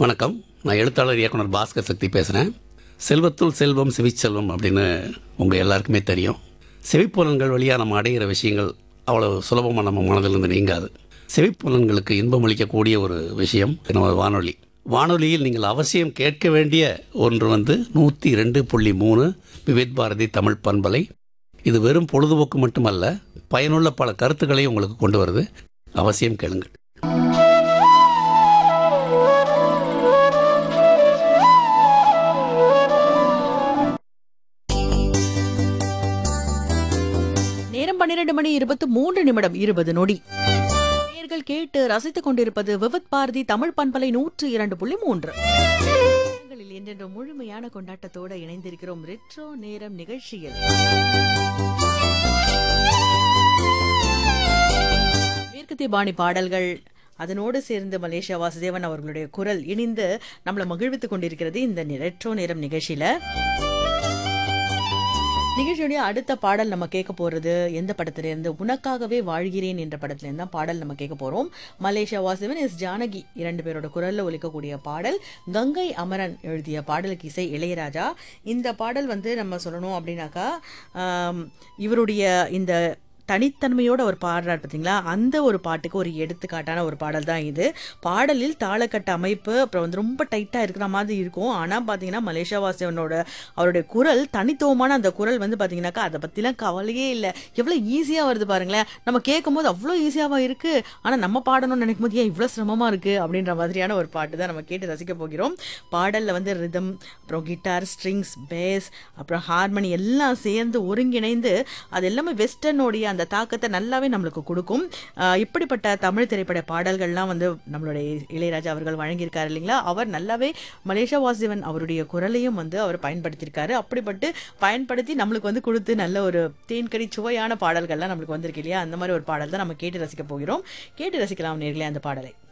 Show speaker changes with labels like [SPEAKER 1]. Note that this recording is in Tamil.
[SPEAKER 1] வணக்கம் நான் எழுத்தாளர் இயக்குனர் பாஸ்கர் சக்தி பேசுகிறேன் செல்வத்துள் செல்வம் செவிச்செல்வம் அப்படின்னு உங்கள் எல்லாருக்குமே தெரியும் செவிப்புலன்கள் வழியாக நம்ம அடைகிற விஷயங்கள் அவ்வளோ சுலபமாக நம்ம மனதிலிருந்து நீங்காது செவிப்புலன்களுக்கு இன்பம் அளிக்கக்கூடிய ஒரு விஷயம் நம்ம வானொலி வானொலியில் நீங்கள் அவசியம் கேட்க வேண்டிய ஒன்று வந்து நூற்றி ரெண்டு புள்ளி மூணு விவேத் பாரதி தமிழ் பண்பலை இது வெறும் பொழுதுபோக்கு மட்டுமல்ல பயனுள்ள பல கருத்துக்களையும் உங்களுக்கு கொண்டு வருது அவசியம் கேளுங்கள்
[SPEAKER 2] நேரம் பன்னிரண்டு மணி இருபத்தி மூன்று நிமிடம் இருபது நொடி நேர்கள் கேட்டு ரசித்துக் கொண்டிருப்பது விவத் பாரதி தமிழ் பண்பலை நூற்று இரண்டு புள்ளி மூன்று நேரங்களில் என்றென்று முழுமையான கொண்டாட்டத்தோடு இணைந்திருக்கிறோம் ரெட்ரோ நேரம் நிகழ்ச்சியில் மேற்கத்திய பாணி பாடல்கள் அதனோடு சேர்ந்து மலேசியா வாசுதேவன் அவர்களுடைய குரல் இணைந்து நம்மளை மகிழ்வித்துக் கொண்டிருக்கிறது இந்த ரெட்ரோ நேரம் நிகழ்ச்சியில நிகழ்ச்சியுடைய அடுத்த பாடல் நம்ம கேட்க போறது எந்த படத்துல இருந்து உனக்காகவே வாழ்கிறேன் என்ற படத்துல இருந்து தான் பாடல் நம்ம கேட்க போறோம் மலேசியா வாசவன் எஸ் ஜானகி இரண்டு பேரோட குரல்ல ஒலிக்கக்கூடிய பாடல் கங்கை அமரன் எழுதிய பாடலுக்கு இசை இளையராஜா இந்த பாடல் வந்து நம்ம சொல்லணும் அப்படின்னாக்கா ஆம், இவருடைய இந்த தனித்தன்மையோட ஒரு பாடுறார் பார்த்தீங்களா அந்த ஒரு பாட்டுக்கு ஒரு எடுத்துக்காட்டான ஒரு பாடல் தான் இது பாடலில் தாளக்கட்ட அமைப்பு அப்புறம் வந்து ரொம்ப டைட்டாக இருக்கிற மாதிரி இருக்கும் ஆனால் பார்த்தீங்கன்னா மலேசியா வாசியவனோட அவருடைய குரல் தனித்துவமான அந்த குரல் வந்து பார்த்தீங்கன்னாக்கா அதை பற்றிலாம் கவலையே இல்லை எவ்வளோ ஈஸியாக வருது பாருங்களேன் நம்ம கேட்கும்போது அவ்வளோ ஈஸியாவா இருக்குது ஆனால் நம்ம பாடணும்னு நினைக்கும் போது ஏன் இவ்வளோ சிரமமாக இருக்குது அப்படின்ற மாதிரியான ஒரு பாட்டு தான் நம்ம கேட்டு ரசிக்க போகிறோம் பாடலில் வந்து ரிதம் அப்புறம் கிட்டார் ஸ்ட்ரிங்ஸ் பேஸ் அப்புறம் ஹார்மனி எல்லாம் சேர்ந்து ஒருங்கிணைந்து அது எல்லாமே வெஸ்டர்னுடைய அந்த தாக்கத்தை நல்லாவே நம்மளுக்கு கொடுக்கும் ஆஹ் இப்படிப்பட்ட தமிழ் திரைப்பட பாடல்கள்லாம் வந்து நம்மளுடைய இளையராஜா அவர்கள் வழங்கியிருக்காரு இல்லைங்களா அவர் நல்லாவே மலேசியா வாசிவன் அவருடைய குரலையும் வந்து அவர் பயன்படுத்தியிருக்காரு அப்படிப்பட்டு பயன்படுத்தி நம்மளுக்கு வந்து கொடுத்து நல்ல ஒரு தேன்கடி சுவையான பாடல்கள்லாம் நம்மளுக்கு வந்திருக்கு இல்லையா அந்த மாதிரி ஒரு பாடல் தான் நம்ம கேட்டு ரசிக்க போகிறோம் கேட்டு ரசிக்கலாம் நேர்களே அந்த பாடலை